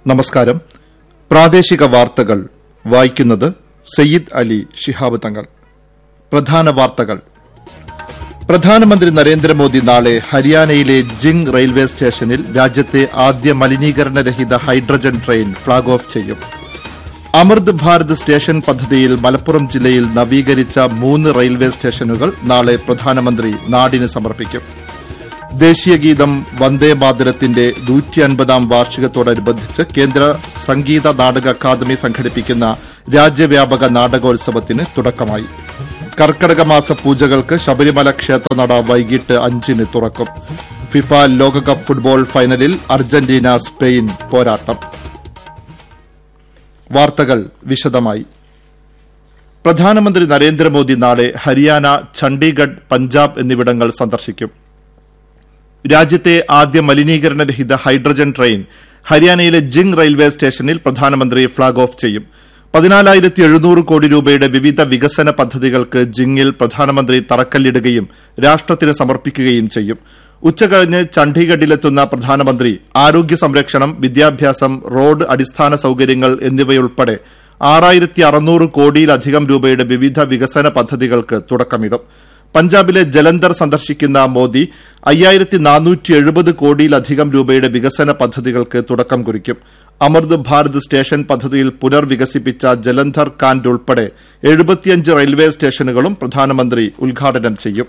നമസ്കാരം പ്രാദേശിക വാർത്തകൾ വായിക്കുന്നത് സയ്യിദ് അലി ശിഹാബ് തങ്ങൾ പ്രധാന വാർത്തകൾ പ്രധാനമന്ത്രി നരേന്ദ്രമോദി നാളെ ഹരിയാനയിലെ ജിങ് റെയിൽവേ സ്റ്റേഷനിൽ രാജ്യത്തെ ആദ്യ മലിനീകരണരഹിത ഹൈഡ്രജൻ ട്രെയിൻ ഫ്ളാഗ് ഓഫ് ചെയ്യും അമൃത് ഭാരത് സ്റ്റേഷൻ പദ്ധതിയിൽ മലപ്പുറം ജില്ലയിൽ നവീകരിച്ച മൂന്ന് റെയിൽവേ സ്റ്റേഷനുകൾ നാളെ പ്രധാനമന്ത്രി നാടിന് സമർപ്പിക്കും ദേശീയഗീതം വന്ദേ മാതരത്തിന്റെ നൂറ്റി അൻപതാം വാർഷികത്തോടനുബന്ധിച്ച് കേന്ദ്ര സംഗീത നാടക അക്കാദമി സംഘടിപ്പിക്കുന്ന രാജ്യവ്യാപക നാടകോത്സവത്തിന് തുടക്കമായി കർക്കടക മാസ പൂജകൾക്ക് ശബരിമല ക്ഷേത്രനട വൈകിട്ട് അഞ്ചിന് തുറക്കും ഫിഫ ലോകകപ്പ് ഫുട്ബോൾ ഫൈനലിൽ അർജന്റീന സ്പെയിൻ പോരാട്ടം വാർത്തകൾ വിശദമായി പ്രധാനമന്ത്രി നരേന്ദ്രമോദി നാളെ ഹരിയാന ചണ്ഡീഗഡ് പഞ്ചാബ് എന്നിവിടങ്ങൾ സന്ദർശിക്കും രാജ്യത്തെ ആദ്യ മലിനീകരണരഹിത ഹൈഡ്രജൻ ട്രെയിൻ ഹരിയാനയിലെ ജിങ് റെയിൽവേ സ്റ്റേഷനിൽ പ്രധാനമന്ത്രി ഫ്ളാഗ് ഓഫ് ചെയ്യും പതിനാലായിരത്തി എഴുന്നൂറ് കോടി രൂപയുടെ വിവിധ വികസന പദ്ധതികൾക്ക് ജിങ്ങിൽ പ്രധാനമന്ത്രി തറക്കല്ലിടുകയും രാഷ്ട്രത്തിന് സമർപ്പിക്കുകയും ചെയ്യും ഉച്ചകഴിഞ്ഞ് ചണ്ഡീഗഡിലെത്തുന്ന പ്രധാനമന്ത്രി ആരോഗ്യ സംരക്ഷണം വിദ്യാഭ്യാസം റോഡ് അടിസ്ഥാന സൌകര്യങ്ങൾ എന്നിവയുൾപ്പെടെ ആറായിരത്തി അറുന്നൂറ് കോടിയിലധികം രൂപയുടെ വിവിധ വികസന പദ്ധതികൾക്ക് തുടക്കമിടും പഞ്ചാബിലെ ജലന്ധർ സന്ദർശിക്കുന്ന മോദി അയ്യായിരത്തി നാനൂറ്റി എഴുപത് കോടിയിലധികം രൂപയുടെ വികസന പദ്ധതികൾക്ക് തുടക്കം കുറിക്കും അമൃത് ഭാരത് സ്റ്റേഷൻ പദ്ധതിയിൽ പുനർവികസിപ്പിച്ച ജലന്ധർ കാന്റ് ഉൾപ്പെടെ എഴുപത്തിയഞ്ച് റെയിൽവേ സ്റ്റേഷനുകളും പ്രധാനമന്ത്രി ഉദ്ഘാടനം ചെയ്യും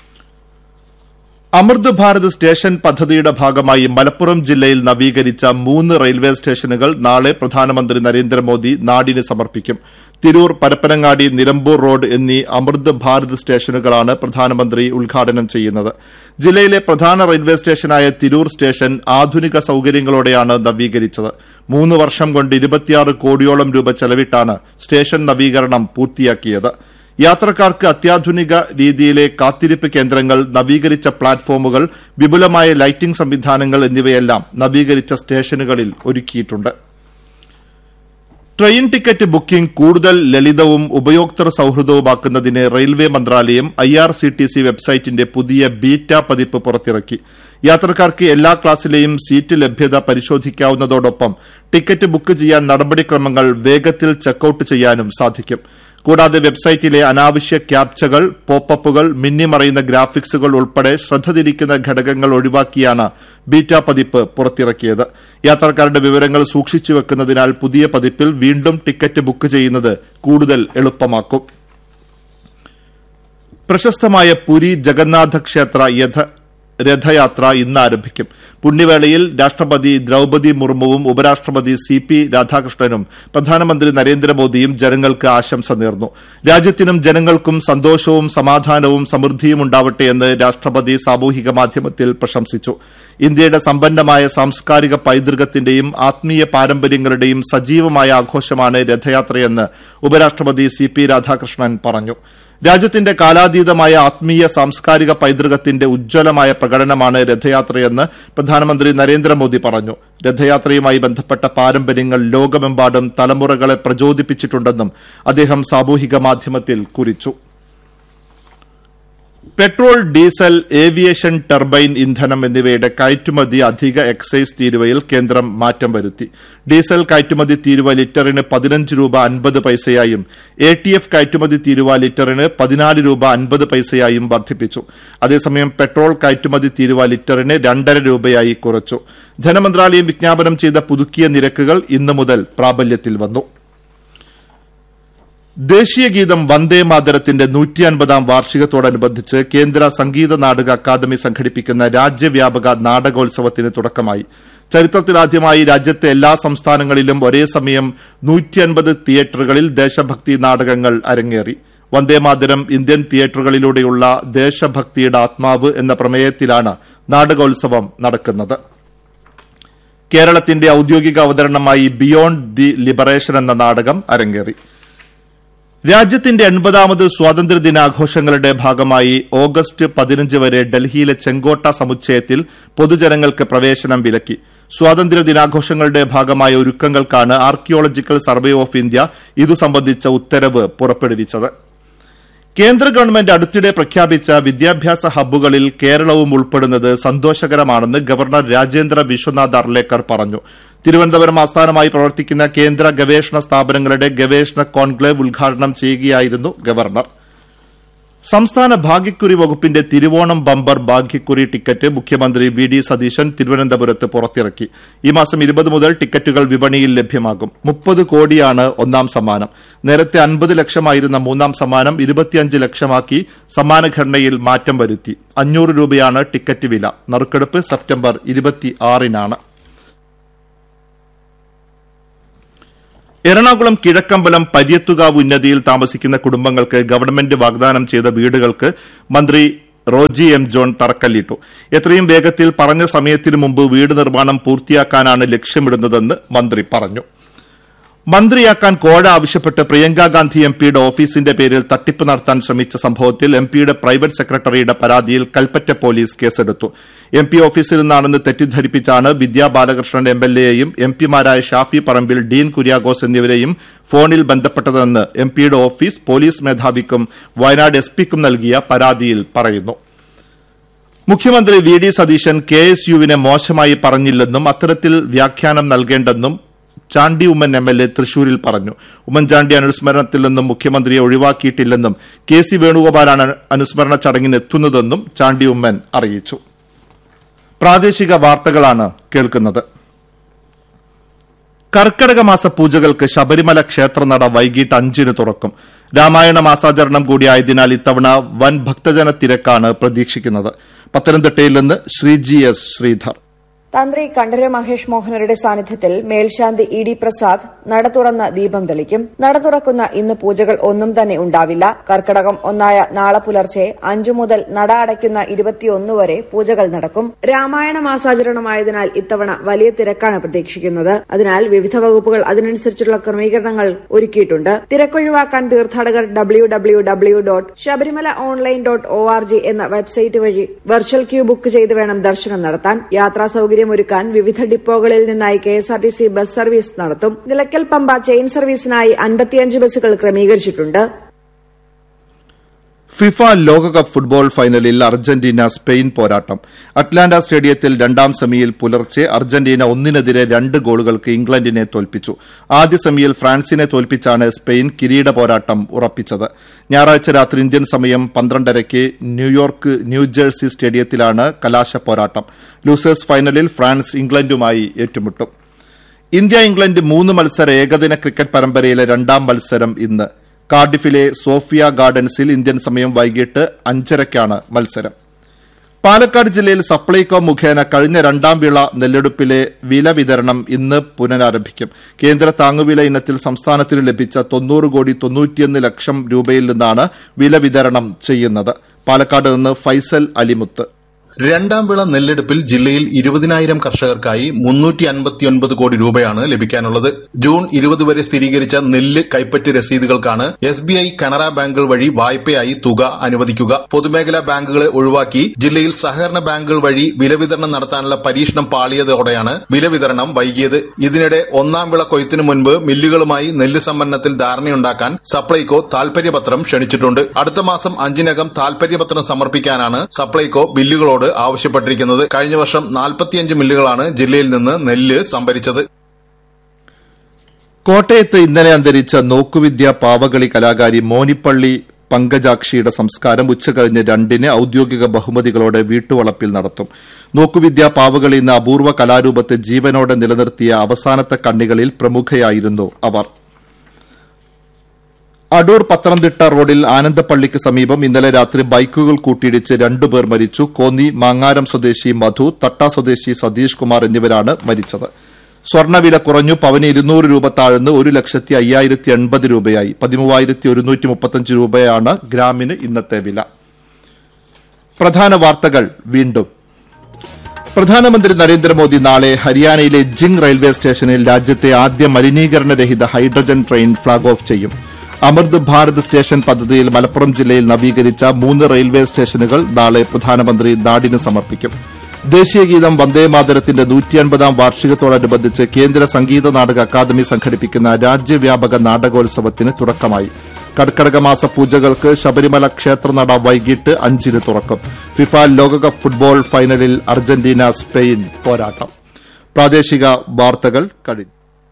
അമൃത് ഭാരത് സ്റ്റേഷൻ പദ്ധതിയുടെ ഭാഗമായി മലപ്പുറം ജില്ലയിൽ നവീകരിച്ച മൂന്ന് റെയിൽവേ സ്റ്റേഷനുകൾ നാളെ പ്രധാനമന്ത്രി നരേന്ദ്രമോദി നാടിന് സമർപ്പിക്കും തിരൂർ പരപ്പനങ്ങാടി നിലമ്പൂർ റോഡ് എന്നീ അമൃത് ഭാരത് സ്റ്റേഷനുകളാണ് പ്രധാനമന്ത്രി ഉദ്ഘാടനം ചെയ്യുന്നത് ജില്ലയിലെ പ്രധാന റെയിൽവേ സ്റ്റേഷനായ തിരൂർ സ്റ്റേഷൻ ആധുനിക സൌകര്യങ്ങളോടെയാണ് നവീകരിച്ചത് മൂന്ന് വർഷം കൊണ്ട് ഇരുപത്തിയാറ് കോടിയോളം രൂപ ചെലവിട്ടാണ് സ്റ്റേഷൻ നവീകരണം പൂർത്തിയാക്കിയത് യാത്രക്കാർക്ക് അത്യാധുനിക രീതിയിലെ കാത്തിരിപ്പ് കേന്ദ്രങ്ങൾ നവീകരിച്ച പ്ലാറ്റ്ഫോമുകൾ വിപുലമായ ലൈറ്റിംഗ് സംവിധാനങ്ങൾ എന്നിവയെല്ലാം നവീകരിച്ച സ്റ്റേഷനുകളിൽ ഒരുക്കിയിട്ടുണ്ട് ട്രെയിൻ ടിക്കറ്റ് ബുക്കിംഗ് കൂടുതൽ ലളിതവും ഉപയോക്തൃ സൌഹൃദവുമാക്കുന്നതിന് റെയിൽവേ മന്ത്രാലയം I R C T C വെബ്സൈറ്റിന്റെ പുതിയ ബീറ്റ പതിപ്പ് പുറത്തിറക്കി യാത്രക്കാർക്ക് എല്ലാ ക്ലാസ്സിലെയും സീറ്റ് ലഭ്യത പരിശോധിക്കാവുന്നതോടൊപ്പം ടിക്കറ്റ് ബുക്ക് ചെയ്യാൻ നടപടിക്രമങ്ങൾ വേഗത്തിൽ ചെക്കൌട്ട് ചെയ്യാനും സാധിക്കും കൂടാതെ വെബ്സൈറ്റിലെ അനാവശ്യ ക്യാപ്ചകൾ പോപ്പപ്പുകൾ മിന്നിമറയുന്ന ഗ്രാഫിക്സുകൾ ഉൾപ്പെടെ ശ്രദ്ധ തിരിക്കുന്ന ഘടകങ്ങൾ ഒഴിവാക്കിയാണ് ബീറ്റ പതിപ്പ് പുറത്തിറക്കിയത് യാത്രക്കാരുടെ വിവരങ്ങൾ സൂക്ഷിച്ചു വെക്കുന്നതിനാൽ പുതിയ പതിപ്പിൽ വീണ്ടും ടിക്കറ്റ് ബുക്ക് ചെയ്യുന്നത് കൂടുതൽ എളുപ്പമാക്കും പ്രശസ്തമായ പുരി ജഗന്നാഥ ക്ഷേത്ര യഥ രഥയാത്ര ഇന്ന് ആരംഭിക്കും പുണ്യവേളയിൽ രാഷ്ട്രപതി ദ്രൌപതി മുർമുവും ഉപരാഷ്ട്രപതി സി പി രാധാകൃഷ്ണനും പ്രധാനമന്ത്രി നരേന്ദ്രമോദിയും ജനങ്ങൾക്ക് ആശംസ നേർന്നു രാജ്യത്തിനും ജനങ്ങൾക്കും സന്തോഷവും സമാധാനവും സമൃദ്ധിയും ഉണ്ടാവട്ടെ എന്ന് രാഷ്ട്രപതി സാമൂഹിക മാധ്യമത്തിൽ പ്രശംസിച്ചു ഇന്ത്യയുടെ സമ്പന്നമായ സാംസ്കാരിക പൈതൃകത്തിന്റെയും ആത്മീയ പാരമ്പര്യങ്ങളുടെയും സജീവമായ ആഘോഷമാണ് രഥയാത്രയെന്ന് ഉപരാഷ്ട്രപതി സി പി രാധാകൃഷ്ണൻ പറഞ്ഞു രാജ്യത്തിന്റെ കാലാതീതമായ ആത്മീയ സാംസ്കാരിക പൈതൃകത്തിന്റെ ഉജ്ജ്വലമായ പ്രകടനമാണ് രഥയാത്രയെന്ന് പ്രധാനമന്ത്രി നരേന്ദ്രമോദി പറഞ്ഞു രഥയാത്രയുമായി ബന്ധപ്പെട്ട പാരമ്പര്യങ്ങൾ ലോകമെമ്പാടും തലമുറകളെ പ്രചോദിപ്പിച്ചിട്ടുണ്ടെന്നും അദ്ദേഹം സാമൂഹിക മാധ്യമത്തിൽ കുറിച്ചു പെട്രോൾ ഡീസൽ ഏവിയേഷൻ ടർബൈൻ ഇന്ധനം എന്നിവയുടെ കയറ്റുമതി അധിക എക്സൈസ് തീരുവയിൽ കേന്ദ്രം മാറ്റം വരുത്തി ഡീസൽ കയറ്റുമതി തീരുവ ലിറ്ററിന് പതിനഞ്ച് രൂപ അൻപത് പൈസയായും എ ടി എഫ് കയറ്റുമതി തീരുവ ലിറ്ററിന് പതിനാല് രൂപ അൻപത് പൈസയായും വർദ്ധിപ്പിച്ചു അതേസമയം പെട്രോൾ കയറ്റുമതി തീരുവ ലിറ്ററിന് രണ്ടര രൂപയായി കുറച്ചു ധനമന്ത്രാലയം വിജ്ഞാപനം ചെയ്ത പുതുക്കിയ നിരക്കുകൾ ഇന്നു മുതൽ പ്രാബല്യത്തിൽ വന്നു ദേശീയഗീതം വന്ദേ മാതരത്തിന്റെ നൂറ്റി അൻപതാം വാർഷികത്തോടനുബന്ധിച്ച് കേന്ദ്ര സംഗീത നാടക അക്കാദമി സംഘടിപ്പിക്കുന്ന രാജ്യവ്യാപക നാടകോത്സവത്തിന് തുടക്കമായി ചരിത്രത്തിലാദ്യമായി രാജ്യത്തെ എല്ലാ സംസ്ഥാനങ്ങളിലും ഒരേ സമയം നൂറ്റി അൻപത് തിയേറ്ററുകളിൽ ദേശഭക്തി നാടകങ്ങൾ അരങ്ങേറി വന്ദേമാതരം ഇന്ത്യൻ തിയേറ്ററുകളിലൂടെയുള്ള ദേശഭക്തിയുടെ ആത്മാവ് എന്ന പ്രമേയത്തിലാണ് നാടകോത്സവം നടക്കുന്നത് കേരളത്തിന്റെ ഔദ്യോഗിക അവതരണമായി ബിയോണ്ട് ദി ലിബറേഷൻ എന്ന നാടകം അരങ്ങേറി രാജ്യത്തിന്റെ എൺപതാമത് സ്വാതന്ത്ര്യ ദിനാഘോഷങ്ങളുടെ ഭാഗമായി ഓഗസ്റ്റ് പതിനഞ്ച് വരെ ഡൽഹിയിലെ ചെങ്കോട്ട സമുച്ചയത്തിൽ പൊതുജനങ്ങൾക്ക് പ്രവേശനം വിലക്കി സ്വാതന്ത്ര്യ ദിനാഘോഷങ്ങളുടെ ഭാഗമായ ഒരുക്കങ്ങൾക്കാണ് ആർക്കിയോളജിക്കൽ സർവേ ഓഫ് ഇന്ത്യ ഇതു സംബന്ധിച്ച ഉത്തരവ് പുറപ്പെടുവിച്ചത് കേന്ദ്ര ഗവൺമെന്റ് അടുത്തിടെ പ്രഖ്യാപിച്ച വിദ്യാഭ്യാസ ഹബ്ബുകളിൽ കേരളവും ഉൾപ്പെടുന്നത് സന്തോഷകരമാണെന്ന് ഗവർണർ രാജേന്ദ്ര വിശ്വനാഥ് അർലേക്കർ പറഞ്ഞു തിരുവനന്തപുരം ആസ്ഥാനമായി പ്രവർത്തിക്കുന്ന കേന്ദ്ര ഗവേഷണ സ്ഥാപനങ്ങളുടെ ഗവേഷണ കോൺക്ലേവ് ഉദ്ഘാടനം ചെയ്യുകയായിരുന്നു ഗവർണർ സംസ്ഥാന ഭാഗ്യക്കുറി വകുപ്പിന്റെ തിരുവോണം ബമ്പർ ഭാഗ്യക്കുറി ടിക്കറ്റ് മുഖ്യമന്ത്രി വി ഡി സതീശൻ തിരുവനന്തപുരത്ത് പുറത്തിറക്കി ഈ മാസം ഇരുപത് മുതൽ ടിക്കറ്റുകൾ വിപണിയിൽ ലഭ്യമാകും മുപ്പത് കോടിയാണ് ഒന്നാം സമ്മാനം നേരത്തെ അൻപത് ലക്ഷമായിരുന്ന മൂന്നാം സമ്മാനം ഇരുപത്തിയഞ്ച് ലക്ഷമാക്കി സമ്മാനഘടനയിൽ മാറ്റം വരുത്തി അഞ്ഞൂറ് രൂപയാണ് ടിക്കറ്റ് വില നറുക്കെടുപ്പ് സെപ്റ്റംബർ ഇരുപത്തിയാറിനാണ് എറണാകുളം കിഴക്കമ്പലം പര്യത്തുകാവ് ഉന്നതിയിൽ താമസിക്കുന്ന കുടുംബങ്ങൾക്ക് ഗവൺമെന്റ് വാഗ്ദാനം ചെയ്ത വീടുകൾക്ക് മന്ത്രി റോജി എം ജോൺ തറക്കല്ലിട്ടു എത്രയും വേഗത്തിൽ പറഞ്ഞ സമയത്തിനു മുമ്പ് വീട് നിർമ്മാണം പൂർത്തിയാക്കാനാണ് ലക്ഷ്യമിടുന്നതെന്ന് മന്ത്രി പറഞ്ഞു മന്ത്രിയാക്കാൻ കോഴ ആവശ്യപ്പെട്ട് പ്രിയങ്ക ഗാന്ധി എം പിയുടെ ഓഫീസിന്റെ പേരിൽ തട്ടിപ്പ് നടത്താൻ ശ്രമിച്ച സംഭവത്തിൽ എം പിയുടെ പ്രൈവറ്റ് സെക്രട്ടറിയുടെ പരാതിയിൽ കൽപ്പറ്റ പോലീസ് കേസെടുത്തു എം പി ഓഫീസിൽ നിന്നാണെന്ന് തെറ്റിദ്ധരിപ്പിച്ചാണ് വിദ്യാ Balakrishnan M L എയെയും M പിമാരായ Shafi പറമ്പിൽ ഡീൻ കുര്യാഗോസ് എന്നിവരെയും ഫോണിൽ ബന്ധപ്പെട്ടതെന്ന് എം പിയുടെ ഓഫീസ് പോലീസ് മേധാവിക്കും വയനാട് എസ് പിക്കും നൽകിയ പരാതിയിൽ പറയുന്നു മുഖ്യമന്ത്രി V D Satheesan K S യുവിനെ മോശമായി പറഞ്ഞില്ലെന്നും അത്തരത്തിൽ വ്യാഖ്യാനം നൽകേണ്ടെന്നും Chandy Oommen M L A തൃശൂരിൽ പറഞ്ഞു ഉമ്മൻചാണ്ടി അനുസ്മരണത്തിൽ നിന്നും മുഖ്യമന്ത്രിയെ ഒഴിവാക്കിയിട്ടില്ലെന്നും കെ സി വേണുഗോപാലാണ് അനുസ്മരണ ചടങ്ങിന് എത്തുന്നതെന്നും ചാണ്ടി ഉമ്മൻ അറിയിച്ചു പ്രാദേശിക വാർത്തകളാണ് കേൾക്കുന്നത് കർക്കടക മാസ പൂജകൾക്ക് ശബരിമല ക്ഷേത്രനട വൈകിട്ട് അഞ്ചിന് തുറക്കും രാമായണ മാസാചരണം കൂടിയായതിനാൽ ഇത്തവണ വൻ ഭക്തജന തിരക്കാണ് പ്രതീക്ഷിക്കുന്നത് പത്തനംതിട്ടയിൽ നിന്ന് ശ്രീജി എസ് ശ്രീധർ തന്ത്രി കണ്ഠര മഹേഷ് മോഹനരുടെ സാന്നിധ്യത്തിൽ മേൽശാന്തി ഇ ഡി പ്രസാദ് നട തുറന്ന് ദീപം തെളിക്കും നട തുറക്കുന്ന ഇന്ന് പൂജകൾ ഒന്നും തന്നെ ഉണ്ടാവില്ല കർക്കടകം ഒന്നായ നാളെ പുലർച്ചെ അഞ്ചു മുതൽ നട അടയ്ക്കുന്ന ഇരുപത്തിയൊന്ന് വരെ പൂജകൾ നടക്കും രാമായണ മാസാചരണമായതിനാൽ ഇത്തവണ വലിയ തിരക്കാണ് പ്രതീക്ഷിക്കുന്നത് അതിനാൽ വിവിധ വകുപ്പുകൾ അതിനനുസരിച്ചുള്ള ക്രമീകരണങ്ങൾ ഒരുക്കിയിട്ടുണ്ട് തിരക്കൊഴിവാക്കാൻ തീർത്ഥാടകർ W W W dot Sabarimala online dot O R G എന്ന വെബ്സൈറ്റ് വഴി വെർച്വൽ ക്യൂ ബുക്ക് ചെയ്ത് വേണം ദർശനം നടത്താൻ യാത്രാ സൌകര്യമൊരുക്കാൻ വിവിധ ഡിപ്പോകളിൽ നിന്നായി കെഎസ്ആർടിസി ബസ് സർവീസ് നടത്തും നിലയ്ക്കൽ പമ്പ ചെയിൻ സർവീസിനായി അൻപത്തിയഞ്ച് ബസ്സുകൾ ക്രമീകരിച്ചിട്ടുണ്ട് ഫിഫ ലോകകപ്പ് ഫുട്ബോൾ ഫൈനലിൽ അർജന്റീന സ്പെയിൻ പോരാട്ടം അറ്റ്ലാന്റ സ്റ്റേഡിയത്തിൽ രണ്ടാം സെമിയിൽ പുലർച്ചെ അർജന്റീന ഒന്നിനെതിരെ രണ്ട് ഗോളുകൾക്ക് ഇംഗ്ലണ്ടിനെ തോൽപ്പിച്ചു ആദ്യ സെമിയിൽ ഫ്രാൻസിനെ തോൽപ്പിച്ചാണ് സ്പെയിൻ കിരീട പോരാട്ടം ഉറപ്പിച്ചത് ഞായറാഴ്ച രാത്രി ഇന്ത്യൻ സമയം പന്ത്രണ്ടരയ്ക്ക് ന്യൂയോർക്ക് ന്യൂജേഴ്സി സ്റ്റേഡിയത്തിലാണ് കലാശ പോരാട്ടം ലൂസേഴ്സ് ഫൈനലിൽ ഫ്രാൻസ് ഇംഗ്ലണ്ടുമായി ഏറ്റുമുട്ടും ഇന്ത്യ ഇംഗ്ലണ്ട് മൂന്ന് മത്സര ഏകദിന ക്രിക്കറ്റ് പരമ്പരയിലെ രണ്ടാം മത്സരം ഇന്ന് കാർഡിഫിലെ സോഫിയ ഗാർഡൻസിൽ ഇന്ത്യൻ സമയം വൈകിട്ട് അഞ്ചരയ്ക്കാണ് മത്സരം പാലക്കാട് ജില്ലയിൽ സപ്ലൈകോ മുഖേന കഴിഞ്ഞ രണ്ടാം വിള നെല്ലെടുപ്പിലെ വില വിതരണം ഇന്ന് പുനരാരംഭിക്കും കേന്ദ്ര താങ്ങുവില ഇനത്തിൽ സംസ്ഥാനത്തിന് ലഭിച്ച തൊണ്ണൂറ് കോടി തൊണ്ണൂറ്റിയൊന്ന് ലക്ഷം രൂപയിൽ നിന്നാണ് വില വിതരണം ചെയ്യുന്നത് പാലക്കാട് നിന്ന് ഫൈസൽ അലിമുത്ത് രണ്ടാം വിള നെല്ലെടുപ്പിൽ ജില്ലയിൽ ഇരുപതിനായിരം കർഷകർക്കായി മുന്നൂറ്റി അൻപത്തിയൊൻപത് കോടി രൂപയാണ് ലഭിക്കാനുള്ളത് ജൂൺ ഇരുപത് വരെ സ്ഥിരീകരിച്ച നെല്ല് കൈപ്പറ്റ് രസീതുകൾക്കാണ് എസ് ബി ഐ കനറ ബാങ്കുകൾ വഴി വായ്പയായി തുക അനുവദിക്കുക പൊതുമേഖലാ ബാങ്കുകളെ ഒഴിവാക്കി ജില്ലയിൽ സഹകരണ ബാങ്കുകൾ വഴി വില വിതരണം നടത്താനുള്ള പരീക്ഷണം പാളിയതോടെയാണ് വില വിതരണം വൈകിയത് ഇതിനിടെ ഒന്നാം വിള കൊയ്ത്തിനു മുൻപ് മില്ലുകളുമായി നെല്ല് സംഭരണത്തിൽ ധാരണയുണ്ടാക്കാൻ സപ്ലൈകോ താൽപര്യപത്രം ക്ഷണിച്ചിട്ടുണ്ട് അടുത്ത മാസം അഞ്ചിനകം താൽപര്യപത്രം സമർപ്പിക്കാനാണ് സപ്ലൈകോ ബില്ലുകളോട് ആവശ്യപ്പെട്ടിരിക്കുന്നത് കഴിഞ്ഞ വർഷം നാൽപ്പത്തിയഞ്ച് മില്ലുകളാണ് ജില്ലയിൽ നിന്ന് നെല്ല് സംഭരിച്ചത് കോട്ടയത്ത് ഇന്നലെ അന്തരിച്ച നോക്കുവിദ്യ പാവകളി കലാകാരി മോനിപ്പള്ളി പങ്കജാക്ഷിയുടെ സംസ്കാരം ഉച്ചകഴിഞ്ഞ് രണ്ടിന് ഔദ്യോഗിക ബഹുമതികളോടെ വീട്ടുവളപ്പിൽ നടത്തും നോക്കുവിദ്യ പാവകളി എന്ന അപൂർവ കലാരൂപത്തെ ജീവനോടെ നിലനിർത്തിയ അവസാനത്തെ കണ്ണികളിൽ പ്രമുഖയായിരുന്നു അവർ അടൂർ പത്തനംതിട്ട റോഡിൽ ആനന്ദപ്പള്ളിക്ക് സമീപം ഇന്നലെ രാത്രി ബൈക്കുകൾ കൂട്ടിയിടിച്ച് രണ്ടുപേർ മരിച്ചു കോന്നി മാങ്ങാരം സ്വദേശി മധു തട്ട സ്വദേശി സതീഷ് കുമാർ എന്നിവരാണ് മരിച്ചത് സ്വർണ്ണവില കുറഞ്ഞു പവന് ഇരുന്നൂറ് രൂപ താഴ്ന്ന് ഒരു ലക്ഷത്തി അയ്യായിരത്തി എൺപത് രൂപയായി പതിമൂവായിരത്തി ഒരുന്നൂറ്റി മുപ്പത്തഞ്ച് രൂപയാണ് ഗ്രാമിന് ഇന്നത്തെ വില പ്രധാന വാർത്തകൾ വീണ്ടും പ്രധാനമന്ത്രി നരേന്ദ്രമോദി നാളെ ഹരിയാനയിലെ ജിങ് റെയിൽവേ സ്റ്റേഷനിൽ രാജ്യത്തെ ആദ്യ മലിനീകരണരഹിത ഹൈഡ്രജൻ ട്രെയിൻ ഫ്ളാഗ് ഓഫ് ചെയ്യും അമൃത് ഭാരത് സ്റ്റേഷൻ പദ്ധതിയിൽ മലപ്പുറം ജില്ലയിൽ നവീകരിച്ച മൂന്ന് റെയിൽവേ സ്റ്റേഷനുകൾ നാളെ പ്രധാനമന്ത്രി നാടിന് സമർപ്പിക്കും ദേശീയഗീതം വന്ദേമാതരത്തിന്റെ നൂറ്റിയൻപതാം വാർഷികത്തോടനുബന്ധിച്ച് കേന്ദ്ര സംഗീത നാടക അക്കാദമി സംഘടിപ്പിക്കുന്ന രാജ്യവ്യാപക നാടകോത്സവത്തിന് തുടക്കമായി കർക്കടക മാസ പൂജകൾക്ക് ശബരിമല ക്ഷേത്രനട വൈകിട്ട് അഞ്ചിന് തുറക്കും ഫിഫ ലോകകപ്പ് ഫുട്ബോൾ ഫൈനലിൽ അർജന്റീന സ്പെയിൻ പോരാട്ടം പ്രാദേശിക വാർത്തകൾ കഴിഞ്ഞു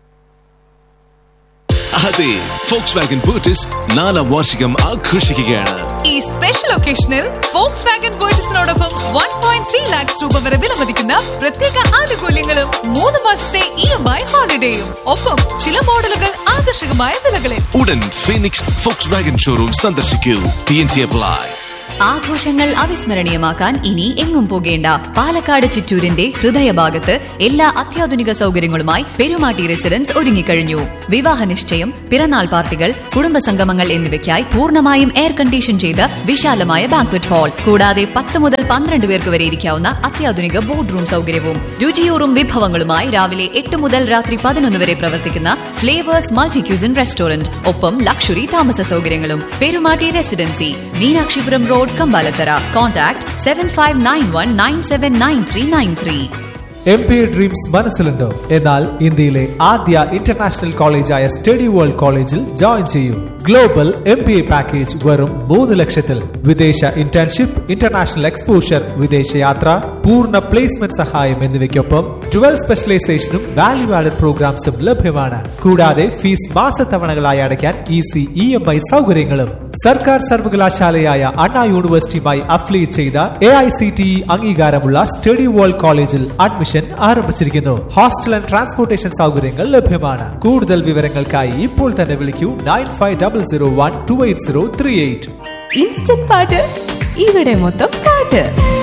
അതെ ഫോക്സ് വാഗൻ ബൂട്ടിസ് നാലാം വാർഷികം ആഘോഷിക്കുകയാണ് ഈ സ്പെഷ്യൽ ഒക്കേഷനിൽ ഫോക്സ് വാഗൻ വേർട്ടസിനോടൊപ്പം വൺ പോയിന്റ് ത്രീ ലാക്സ് രൂപ വരെ വിലമതിക്കുന്ന പ്രത്യേക ആനുകൂല്യങ്ങളും മൂന്ന് മാസത്തെ ഇ എം ഐ ഹോളിഡേയും ഒപ്പം ചില മോഡലുകൾ ആകർഷകമായ വിലകളിൽ ഉടൻ ഫീനിക്സ് ഫോക്സ് വാഗൻ ഷോറൂം സന്ദർശിക്കൂ ടി എൻ സി അപ്ലൈ ആഘോഷങ്ങൾ അവിസ്മരണീയമാക്കാൻ ഇനി എങ്ങും പോകേണ്ട പാലക്കാട് ചിറ്റൂരിന്റെ ഹൃദയഭാഗത്ത് എല്ലാ അത്യാധുനിക സൗകര്യങ്ങളുമായി പെരുമാട്ടി റെസിഡൻസ് ഒരുങ്ങിക്കഴിഞ്ഞു വിവാഹ നിശ്ചയം പിറന്നാൾ പാർട്ടികൾ കുടുംബസംഗമങ്ങൾ എന്നിവയ്ക്കായി പൂർണ്ണമായും എയർ കണ്ടീഷൻ ചെയ്ത വിശാലമായ ബാങ്ക്വറ്റ് ഹാൾ കൂടാതെ പത്ത് മുതൽ പന്ത്രണ്ട് പേർക്ക് വരെ ഇരിക്കാവുന്ന അത്യാധുനിക ബോർഡ് റൂം സൗകര്യവും രുചിയൂറും വിഭവങ്ങളുമായി രാവിലെ എട്ട് മുതൽ രാത്രി പതിനൊന്ന് വരെ പ്രവർത്തിക്കുന്ന ഫ്ലേവേഴ്സ് മൾട്ടി ക്യൂസിൻ റെസ്റ്റോറന്റ് ഒപ്പം ലക്ഷറി താമസ സൗകര്യങ്ങളും Perumatty residency Meenakshipuram road Kambalathara contact seven five nine one nine seven nine three nine three M B dreams മനസ്സിലുണ്ടോ എന്നാൽ ഇന്ത്യയിലെ ആദ്യ ഇന്റർനാഷണൽ കോളേജായ സ്റ്റഡി വേൾഡ് കോളേജിൽ ജോയിൻ ചെയ്യൂ global M B A package വെറും മൂന്ന് ലക്ഷത്തിൽ വിദേശ ഇന്റേൺഷിപ്പ് ഇന്റർനാഷണൽ എക്സ്പോഷർ വിദേശയാത്ര പൂർണ്ണ പ്ലേസ്മെന്റ് സഹായം എന്നിവയ്ക്കൊപ്പം ട്വൽവ് സ്പെഷ്യലൈസേഷനും വാല്യൂ ആഡഡ് പ്രോഗ്രാംസും ലഭ്യമാണ് കൂടാതെ ഫീസ് മാസത്തവണകളായി അടയ്ക്കാൻ ഈസി ഇ എം ഐ സൗകര്യങ്ങളും സർക്കാർ സർവകലാശാലയായ അണ്ണാ യൂണിവേഴ്സിറ്റിയുമായി അഫിലിയേറ്റ് ചെയ്ത A I C T E അംഗീകാരമുള്ള സ്റ്റഡി വേൾഡ് കോളേജിൽ അഡ്മിഷൻ ആരംഭിച്ചിരിക്കുന്നു ഹോസ്റ്റൽ ആൻഡ് ട്രാൻസ്പോർട്ടേഷൻ സൗകര്യങ്ങൾ ലഭ്യമാണ് കൂടുതൽ വിവരങ്ങൾക്കായി ഇപ്പോൾ തന്നെ വിളിക്കൂ nine five double zero one two eight zero three eight instant പാട്ട് ഇവിടെ മൊത്തം പാട്ട്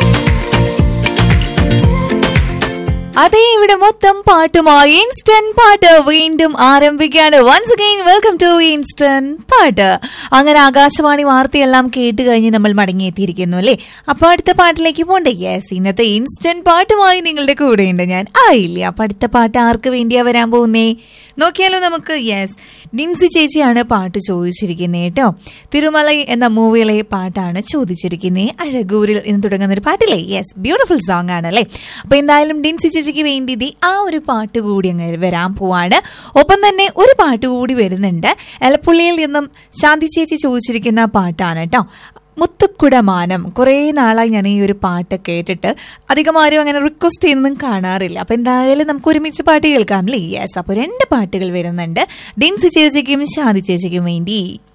അതെ ഇവിടെ മൊത്തം പാട്ടുമായി ഇൻസ്റ്റന്റ് പാട്ട് വീണ്ടും ആരംഭിക്കുകയാണ് once again welcome to instant പാട്ട് അങ്ങനെ ആകാശവാണി വാർത്തയെല്ലാം കേട്ട് കഴിഞ്ഞ് നമ്മൾ മടങ്ങിയെത്തിയിരിക്കുന്നു അല്ലേ അപ്പൊ അടുത്ത പാട്ടിലേക്ക് പോണ്ടേ യെസ് ഇന്നത്തെ ഇൻസ്റ്റന്റ് പാട്ടുമായി നിങ്ങളുടെ കൂടെയുണ്ട് ഞാൻ ആയില്ലേ അപ്പൊ അടുത്ത പാട്ട് ആർക്ക് വേണ്ടിയാ വരാൻ പോകുന്നേ നോക്കിയാലോ നമുക്ക് യെസ് ഡിൻസി ചേച്ചിയാണ് പാട്ട് ചോദിച്ചിരിക്കുന്നത് കേട്ടോ തിരുമലൈ എന്ന മൂവിയിലെ പാട്ടാണ് ചോദിച്ചിരിക്കുന്നത് അഴകൂരിൽ എന്ന് തുടങ്ങുന്ന ഒരു പാട്ടില്ലേ യെസ് ബ്യൂട്ടിഫുൾ സോങ് ആണ് അല്ലേ അപ്പൊ എന്തായാലും ഡിൻസി ചേച്ചിക്ക് വേണ്ടി ദേ ആ ഒരു പാട്ട് കൂടി അങ്ങ് വരാൻ പോവാണ് ഒപ്പം തന്നെ ഒരു പാട്ട് കൂടി വരുന്നുണ്ട് എലപ്പുള്ളിയിൽ നിന്നും ശാന്തി ചേച്ചി ചോദിച്ചിരിക്കുന്ന പാട്ടാണ് കേട്ടോ മുത്തുക്കുടമാനം കുറേ നാളായി ഞാൻ ഈ ഒരു പാട്ട് കേട്ടിട്ട് അധികം ആരും അങ്ങനെ റിക്വസ്റ്റ് ചെയ്യുന്നതും കാണാറില്ല അപ്പൊ എന്തായാലും നമുക്ക് ഒരുമിച്ച് പാട്ട് കേൾക്കാം അല്ലേ യെസ് അപ്പൊ രണ്ട് പാട്ടുകൾ വരുന്നുണ്ട് ഡിൻസി ചേച്ചിക്കും ശാന്തി ചേച്ചിക്കും വേണ്ടി